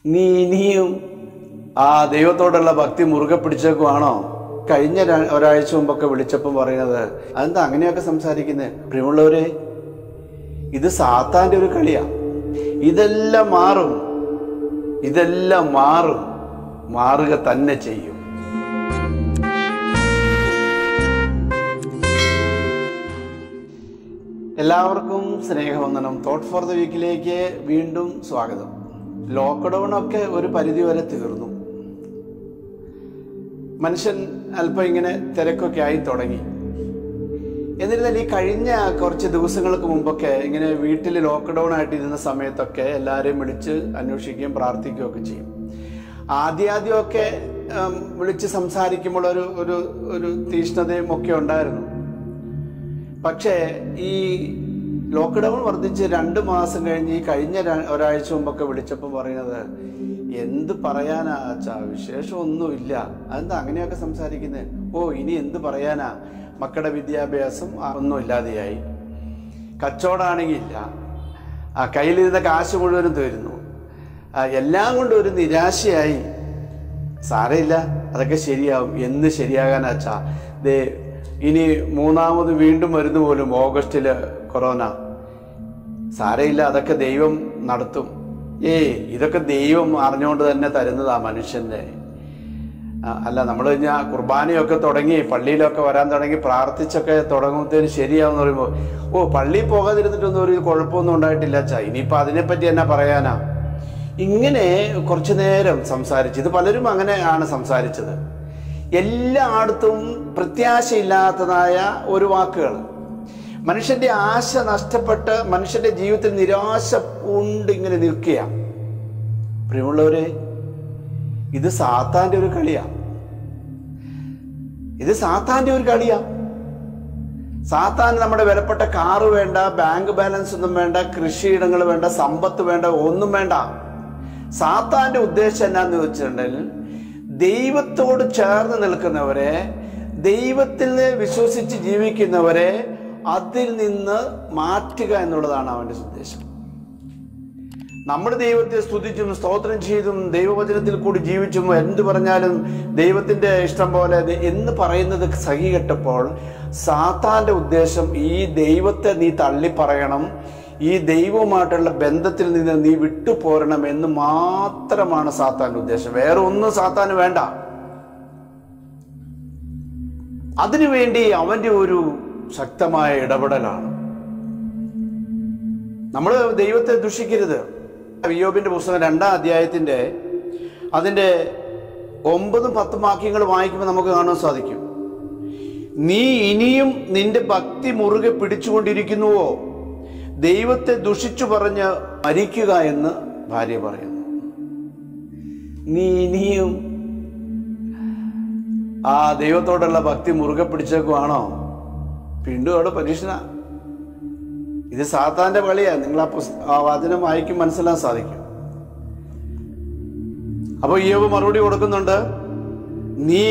നീ ഇനിയും ആ ദൈവത്തോടുള്ള ഭക്തി മുറുകെ പിടിച്ചേക്കുവാണോ കഴിഞ്ഞ ര- ഒരാഴ്ച മുമ്പൊക്കെ വിളിച്ചപ്പം പറയുന്നത് അതെന്താ അങ്ങനെയൊക്കെ സംസാരിക്കുന്നത് പ്രിയമുള്ളവരെ ഇത് സാത്താന്റെ ഒരു കളിയാ ഇതെല്ലാം മാറും ഇതെല്ലാം മാറും മാറുക തന്നെ ചെയ്യും എല്ലാവർക്കും സ്നേഹവന്ദനം തോട്ട് ഫോർ ദ വീക്കിലേക്ക് വീണ്ടും സ്വാഗതം ലോക്ക്ഡൗൺ ഒക്കെ ഒരു പരിധി വരെ തീർന്നു മനുഷ്യൻ അല്പം ഇങ്ങനെ തിരക്കൊക്കെ ആയി തുടങ്ങി എന്നിരുന്നാൽ ഈ കഴിഞ്ഞ കുറച്ച് ദിവസങ്ങൾക്ക് മുമ്പൊക്കെ ഇങ്ങനെ വീട്ടിൽ ലോക്ക്ഡൗൺ ആയിട്ട് ഇരുന്ന സമയത്തൊക്കെ എല്ലാവരെയും വിളിച്ച് അന്വേഷിക്കുകയും പ്രാർത്ഥിക്കുകയും ഒക്കെ ചെയ്യും ആദ്യാദ്യമൊക്കെ ഉം, വിളിച്ച് സംസാരിക്കുമ്പോൾ ഒരു ഒരു ഒരു തീഷ്ണതയും ഒക്കെ ഉണ്ടായിരുന്നു പക്ഷേ ഈ ലോക്ക്ഡൗൺ വർദ്ധിച്ച് രണ്ട് മാസം കഴിഞ്ഞ് ഈ കഴിഞ്ഞ ര- ഒരാഴ്ച മുമ്പൊക്കെ വിളിച്ചപ്പോൾ പറയുന്നത് എന്ത് പറയാനാ അച്ഛാ വിശേഷം ഒന്നുമില്ല അതെന്താ അങ്ങനെയൊക്കെ സംസാരിക്കുന്നത് ഓ ഇനി എന്ത് പറയാനാ മക്കളുടെ വിദ്യാഭ്യാസം ആ, ഒന്നും ഇല്ലാതെയായി കച്ചവടമാണെങ്കിൽ ഇല്ല ആ കയ്യിലിരുന്ന കാശ് മുഴുവനും തീരുന്നു ആ, എല്ലാം കൊണ്ടും ഒരു നിരാശയായി സാരമില്ല അതൊക്കെ ശരിയാവും എന്ന് ശരിയാകാനാച്ചാ ദേ ഇനി മൂന്നാമത് വീണ്ടും വരുന്നു പോലും ഓഗസ്റ്റില് കൊറോണ സാരമില്ല അതൊക്കെ ദൈവം നടത്തും ഏ ഇതൊക്കെ ദൈവം അറിഞ്ഞുകൊണ്ട് തന്നെ തരുന്നതാ മനുഷ്യന്റെ ആ, അല്ല നമ്മൾ കഴിഞ്ഞാൽ കുർബാനയൊക്കെ തുടങ്ങി പള്ളിയിലൊക്കെ വരാൻ തുടങ്ങി പ്രാർത്ഥിച്ചൊക്കെ തുടങ്ങുന്നതിന് ശരിയാവെന്ന് പറയുമ്പോൾ ഓ പള്ളിയിൽ പോകാതിരുന്നിട്ടൊന്നും ഒരു കുഴപ്പമൊന്നും ഉണ്ടായിട്ടില്ല അച്ഛാ ഇനിയിപ്പോൾ അതിനെപ്പറ്റി എന്നാ പറയാനാ ഇങ്ങനെ കുറച്ചു നേരം സംസാരിച്ചു ഇത് പലരും അങ്ങനെയാണ് സംസാരിച്ചത് എല്ലായിടത്തും പ്രത്യാശയില്ലാത്തതായ ഒരു വാക്കുകൾ മനുഷ്യന്റെ ആശ നഷ്ടപ്പെട്ട് മനുഷ്യന്റെ ജീവിതത്തിൽ നിരാശ കൊണ്ട് ഇങ്ങനെ നിൽക്കുക പ്രിയമുള്ളവരെ ഇത് സാത്താന്റെ ഒരു കളിയാ ഇത് സാത്താന്റെ ഒരു കളിയാ സാത്താൻ നമ്മുടെ വിലപ്പെട്ട കാറ് വേണ്ട ബാങ്ക് ബാലൻസ് ഒന്നും വേണ്ട കൃഷിയിടങ്ങൾ വേണ്ട സമ്പത്ത് വേണ്ട ഒന്നും വേണ്ട സാത്താന്റെ ഉദ്ദേശം എന്നാന്ന് വെച്ചിട്ടുണ്ടെങ്കിൽ ദൈവത്തോട് ചേർന്ന് നിൽക്കുന്നവരെ ദൈവത്തിൽ വിശ്വസിച്ച് ജീവിക്കുന്നവരെ അതിൽ നിന്ന് മാറ്റുക എന്നുള്ളതാണ് അവന്റെ ഉദ്ദേശം നമ്മൾ ദൈവത്തെ സ്തുതിച്ചും സ്തോത്രം ചെയ്തും ദൈവവചനത്തിൽ കൂടി ജീവിച്ചും എന്ത് പറഞ്ഞാലും ദൈവത്തിന്റെ ഇഷ്ടം പോലെ ദ- എന്ന് പറയുന്നത് സഹി കെട്ടപ്പോൾ സാത്താന്റെ ഉദ്ദേശം ഈ ദൈവത്തെ നീ തള്ളി പറയണം ഈ ദൈവവുമായിട്ടുള്ള ബന്ധത്തിൽ നിന്ന് നീ വിട്ടുപോരണം എന്ന് മാത്രമാണ് സാത്താന്റെ ഉദ്ദേശം വേറെ ഒന്നും സാത്താന് വേണ്ട അതിനുവേണ്ടി അവന്റെ ഒരു ശക്തമായ ഇടപെടലാണ് നമ്മൾ ദൈവത്തെ ദുഷിക്കരുത് വിയോബിന്റെ പുസ്തകം രണ്ടാം അധ്യായത്തിന്റെ അതിന്റെ ഒമ്പതും പത്തും വാക്യങ്ങൾ വായിക്കുമ്പോൾ നമുക്ക് കാണാൻ സാധിക്കും നീ ഇനിയും നിന്റെ ഭക്തി മുറുകെ പിടിച്ചുകൊണ്ടിരിക്കുന്നുവോ ദൈവത്തെ ദുഷിച്ചു പറഞ്ഞ് മരിക്കുക എന്ന് ഭാര്യ പറയുന്നു നീ ഇനിയും ആ ദൈവത്തോടുള്ള ഭക്തി മുറുകെ പിടിച്ചേക്കുവാണോ വീണ്ടും അവിടെ പരീക്ഷണ ഇത് സാത്താന്റെ കളിയാ നിങ്ങൾ ആ പുസ്ത ആ വചനം വായിക്കും മനസ്സിലാൻ സാധിക്കും അപ്പൊ ഈയോബ് മറുപടി കൊടുക്കുന്നുണ്ട് നീ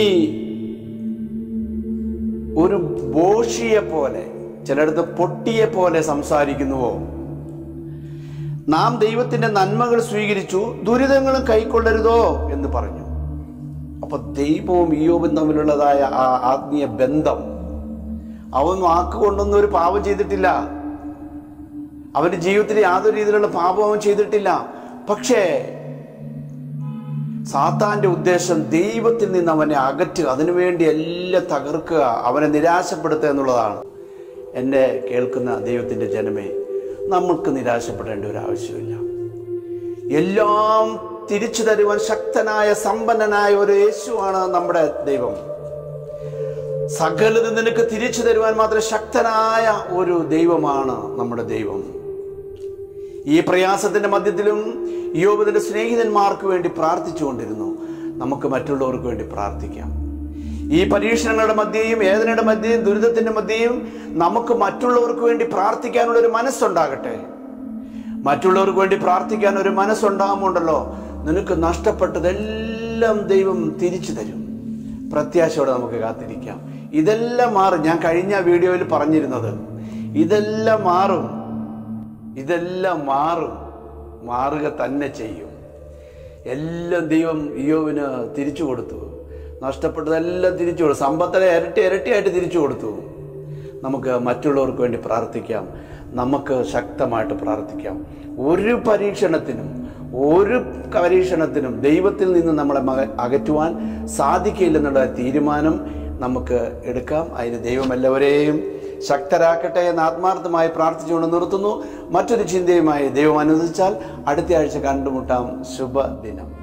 ഒരു ബോഷിയെ പോലെ ചിലടത്ത് പൊട്ടിയെ പോലെ സംസാരിക്കുന്നുവോ നാം ദൈവത്തിന്റെ നന്മകൾ സ്വീകരിച്ചു ദുരിതങ്ങളും കൈക്കൊള്ളരുതോ എന്ന് പറഞ്ഞു അപ്പൊ ദൈവവും ഈയോബും തമ്മിലുള്ളതായ ആ ആത്മീയ ബന്ധം അവൻ വാക്കുകൊണ്ടൊന്നും ഒരു പാപം ചെയ്തിട്ടില്ല അവന്റെ ജീവിതത്തിൽ യാതൊരു രീതിയിലുള്ള പാപം അവൻ ചെയ്തിട്ടില്ല പക്ഷേ സാത്താന്റെ ഉദ്ദേശം ദൈവത്തിൽ നിന്ന് അവനെ അകറ്റുക അതിനുവേണ്ടി എല്ലാം തകർക്കുക അവനെ നിരാശപ്പെടുത്തുക എന്നുള്ളതാണ് എന്നെ കേൾക്കുന്ന ദൈവത്തിന്റെ ജനമേ നമുക്ക് നിരാശപ്പെടേണ്ട ഒരു ആവശ്യമില്ല എല്ലാം തിരിച്ചു തരുവാൻ ശക്തനായ സമ്പന്നനായ ഒരു യേശുവാണ് നമ്മുടെ ദൈവം സകലത് നിനക്ക് തിരിച്ചു തരുവാൻ മാത്രം ശക്തനായ ഒരു ദൈവമാണ് നമ്മുടെ ദൈവം ഈ പ്രയാസത്തിന്റെ മധ്യത്തിലും യോബിന്റെ സ്നേഹിതന്മാർക്ക് വേണ്ടി പ്രാർത്ഥിച്ചുകൊണ്ടിരുന്നു നമുക്ക് മറ്റുള്ളവർക്ക് വേണ്ടി പ്രാർത്ഥിക്കാം ഈ പരീക്ഷണങ്ങളുടെ മധ്യയും വേദനയുടെ മധ്യയും ദുരിതത്തിന്റെ മധ്യയും നമുക്ക് മറ്റുള്ളവർക്ക് വേണ്ടി പ്രാർത്ഥിക്കാനുള്ള ഒരു മനസ്സുണ്ടാകട്ടെ മറ്റുള്ളവർക്ക് വേണ്ടി പ്രാർത്ഥിക്കാൻ ഒരു മനസ്സുണ്ടാകുമുണ്ടല്ലോ നിനക്ക് നഷ്ടപ്പെട്ടതെല്ലാം ദൈവം തിരിച്ചു തരും പ്രത്യാശയോടെ നമുക്ക് കാത്തിരിക്കാം ഇതെല്ലാം മാറും ഞാൻ കഴിഞ്ഞ വീഡിയോയിൽ പറഞ്ഞിരുന്നത് ഇതെല്ലാം മാറും ഇതെല്ലാം മാറും മാറുക തന്നെ ചെയ്യും എല്ലാം ദൈവം ഇയോവിന് തിരിച്ചു കൊടുത്തു നഷ്ടപ്പെട്ടതെല്ലാം തിരിച്ചു കൊടുത്തു സമ്പത്തിനെ ഇരട്ടി ഇരട്ടിയായിട്ട് തിരിച്ചു കൊടുത്തു നമുക്ക് മറ്റുള്ളവർക്ക് വേണ്ടി പ്രാർത്ഥിക്കാം നമുക്ക് ശക്തമായിട്ട് പ്രാർത്ഥിക്കാം ഒരു പരീക്ഷണത്തിനും ഒരു പരീക്ഷണത്തിനും ദൈവത്തിൽ നിന്ന് നമ്മളെ മക- അകറ്റുവാൻ സാധിക്കില്ലെന്നുള്ള തീരുമാനം നമുക്ക് എടുക്കാം അതിന് ദൈവം എല്ലാവരെയും ശക്തരാക്കട്ടെ എന്ന് ആത്മാർത്ഥമായി പ്രാർത്ഥിച്ചുകൊണ്ട് നിർത്തുന്നു മറ്റൊരു ചിന്തയുമായി ദൈവം അനുവദിച്ചാൽ അടുത്ത ആഴ്ച കണ്ടുമുട്ടാം ശുഭദിനം